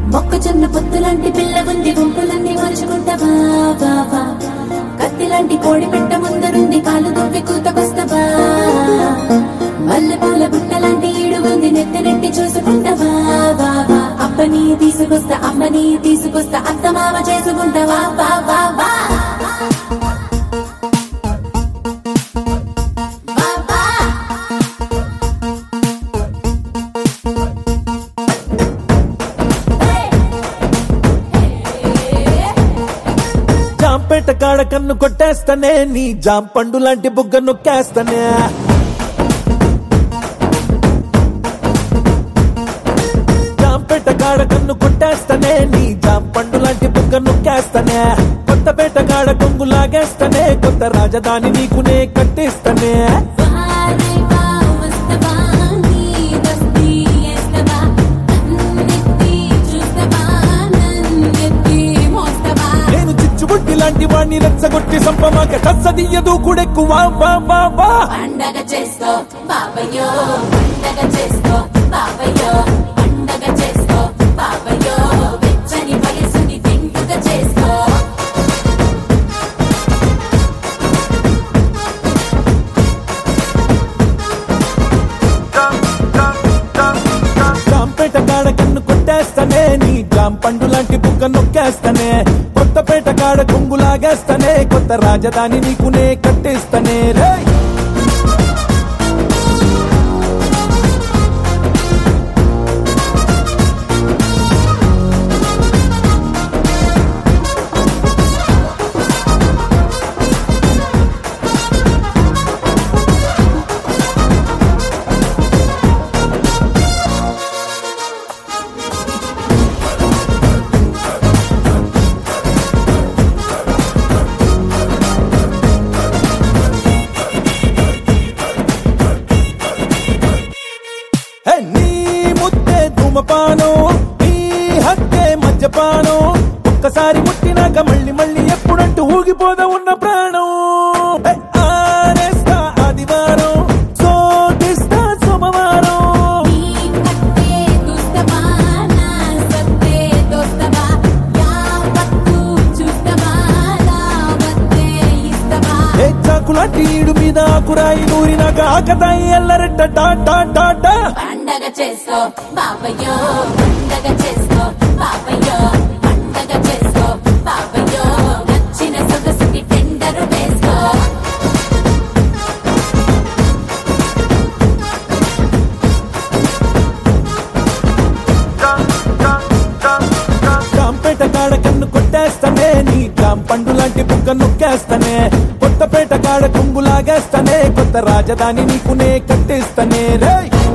మొక్కజొన్న పొత్తులాంటి పిల్ల ఉంది గుంపులన్నీ మలుచుకుంటావా వా వా కత్తిలాంటి కోడి పెట్ట ముందరుంది కాలు దువ్వి కూతకొస్తావా మల్లె పూల బుట్టలాంటి ఈడు ఉంది నెత్తి నెట్టి చూసుకుంటావా వా వా అప్పని తీసుకొస్తా అమ్మని తీసుకొస్తా అత్త మామ చేసుకుంటావా వా వా వా వా వా జాంపేట కాడ కన్ను కొట్టేస్తానే నీ జాంపండు లాంటి బుగ్గ నొక్కేస్తానే జాంపేట కాడ కన్ను కొట్టేస్తానే నీ జాంపండు లాంటి బుగ్గ నొక్కేస్తానే కొత్తపేట కాడ కొంగు లాగేస్తానే కొత్త రాజధాని నీకునే కట్టేస్తానే వారే వా వస్తవా నీ దస్తి ఎస్తవా నన్నెత్తి చూస్తవా నన్నెత్తి మోస్తవా నేను చిచ్చుబుట్టి లాంటి వాణ్ణి రెచ్చగొట్టి సంపమాక కచ్చదియ్యదు కూడెక్కువ వా వా వా పండగ చేసుకో బాబయ్యో పండగ చేసుకో బాబయ్యో పండగ చేసుకో బాబయ్యో వెచ్చని వయసుని తింటుగా చేసుకో జాంపేట కాడ కన్ను కొట్టేస్తానే నీ జాంపండు లాంటి బుగ్గ నొక్కేస్తానే కొత్తపేట కాడ కొంగు లాగేస్తానే కొత్త రాజధాని నీకునే కట్టేస్తానే రే హే, నీ ముద్దే ధూమపానం నీ హక్కే మద్యపానం ఒక్కసారి ముట్టినాక మళ్ళీ మళ్ళీ ఎప్పుడంటూ ఊగిపోదా ఉన్న ప్రాణం హే, ఆరేస్తా ఆదివారం సోకిస్తా సోమవారం నీ కట్టే దుస్తవా నా సత్తే దోస్తవా యావత్తు చూస్తవా రావత్తే ఇస్తవా ఏ చాకులాంటి ఈడు మీద ఆకురాయి నూరినాక ఆకతాయి ఎల్లరెట్ట డా డా డా డా పండగ చేసుకో బాబయ్యో పండగ చేసుకో బాబయ్యో పండగ చేసుకో బాబయ్యో నచ్చిన సొగసుకి టెండరు వేసుకో జాంపేట కాడ కన్ను కొట్టేస్తానే నీ జాంపండు లాంటి బుగ్గ నొక్కేస్తానే కొత్తపేట కాడ కొంగు లాగేస్తానే కొత్త రాజధాని నీకునే కట్టేస్తానే రే